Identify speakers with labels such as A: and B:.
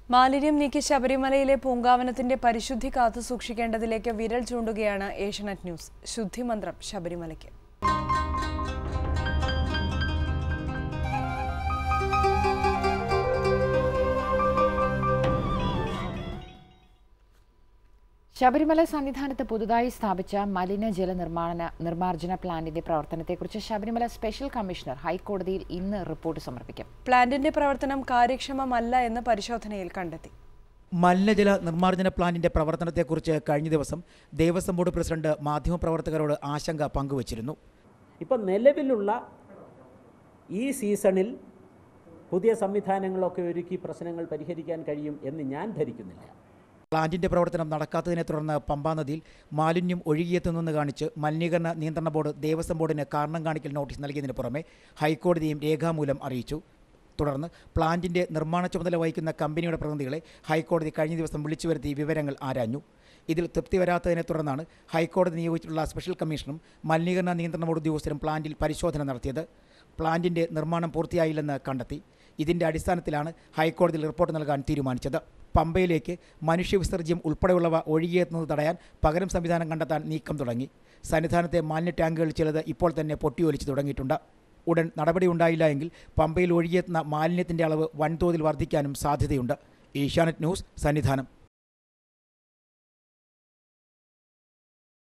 A: മാലിന്യം നീക്കി ശബരിമലയിലെ പൂങ്കാവനത്തിന്റെ പരിശുദ്ധി കാത്തു സൂക്ഷിക്കേണ്ടതിലേക്ക് വിരൽ ചൂണ്ടുകയാണ് ഏഷ്യനെറ്റ് ന്യൂസ് ശുദ്ധിമന്ത്രം ശബരിമലയ്ക്ക്
B: ശബരിമല സന്നിധാനത്ത് പുതുതായി സ്ഥാപിച്ച മലിനജല നിർമ്മാണ നിർമ്മാർജ്ജന പ്ലാന്റിന്റെ പ്രവർത്തനത്തെക്കുറിച്ച് ശബരിമല സ്പെഷ്യൽ കമ്മീഷണർ ഹൈക്കോടതിയിൽ ഇന്ന് റിപ്പോർട്ട് സമർപ്പിക്കും
A: പ്ലാന്റിന്റെ പ്രവർത്തനം കാര്യക്ഷമമല്ല എന്ന് പരിശോധനയിൽ കണ്ടെത്തി
C: മലിനജല നിർമ്മാർജ്ജന പ്ലാന്റിന്റെ പ്രവർത്തനത്തെക്കുറിച്ച് കഴിഞ്ഞ ദിവസം ദേവസ്വം ബോർഡ് പ്രസിഡന്റ് മാധ്യമപ്രവർത്തകരോട് ആശങ്ക പങ്കുവച്ചിരുന്നു
D: ഇപ്പം നിലവിലുള്ള ഈ സീസണിൽ പുതിയ സംവിധാനങ്ങളൊക്കെ ഒരുക്കി പ്രശ്നങ്ങൾ പരിഹരിക്കാൻ കഴിയും എന്ന് ഞാൻ ധരിക്കുന്നില്ല
C: പ്ലാന്റിന്റെ പ്രവർത്തനം നടക്കാത്തതിനെ തുടർന്ന് പമ്പാ നദിയിൽ മാലിന്യം ഒഴുകിയെത്തുന്നെന്ന് കാണിച്ച് മലിനീകരണ നിയന്ത്രണ ബോർഡ് ദേവസ്വം ബോർഡിന് കാരണം കാണിക്കൽ നോട്ടീസ് നൽകിയതിന് പുറമെ ഹൈക്കോടതിയും രേഖാമൂലം അറിയിച്ചു തുടർന്ന് പ്ലാന്റിന്റെ നിർമ്മാണ ചുമതല വഹിക്കുന്ന കമ്പനിയുടെ പ്രതിനിധികളെ ഹൈക്കോടതി കഴിഞ്ഞ ദിവസം വിളിച്ചു വരുത്തി വിവരങ്ങൾ ആരാഞ്ഞു ഇതിൽ തൃപ്തി വരാത്തതിനെ തുടർന്നാണ് ഹൈക്കോടതി നിയോഗിച്ചിട്ടുള്ള സ്പെഷ്യൽ കമ്മീഷണറും മലിനീകരണ നിയന്ത്രണ ബോർഡ് ഉദ്യോഗസ്ഥരും പ്ലാന്റിൽ പരിശോധന നടത്തിയത് പ്ലാന്റിന്റെ നിർമ്മാണം പൂർത്തിയായില്ലെന്ന് കണ്ടെത്തി ഇതിന്റെ അടിസ്ഥാനത്തിലാണ് ഹൈക്കോടതിയിൽ റിപ്പോർട്ട് നൽകാൻ തീരുമാനിച്ചത് പമ്പയിലേക്ക് മനുഷ്യവിസർജ്യം ഉൾപ്പെടെയുള്ളവ ഒഴുകിയെത്തുന്നത് തടയാൻ പകരം സംവിധാനം കണ്ടെത്താൻ നീക്കം തുടങ്ങി സന്നിധാനത്തെ മാലിന്യ ടാങ്കുകൾ ചിലത് ഇപ്പോൾ തന്നെ പൊട്ടിയൊലിച്ചു തുടങ്ങിയിട്ടുണ്ട് ഉടൻ നടപടിയുണ്ടായില്ല എങ്കിൽ പമ്പയിൽ ഒഴുകിയെത്തുന്ന മാലിന്യത്തിന്റെ അളവ് വൻതോതിൽ വർദ്ധിക്കാനും സാധ്യതയുണ്ട് ഏഷ്യാനെറ്റ് ന്യൂസ് സന്നിധാനം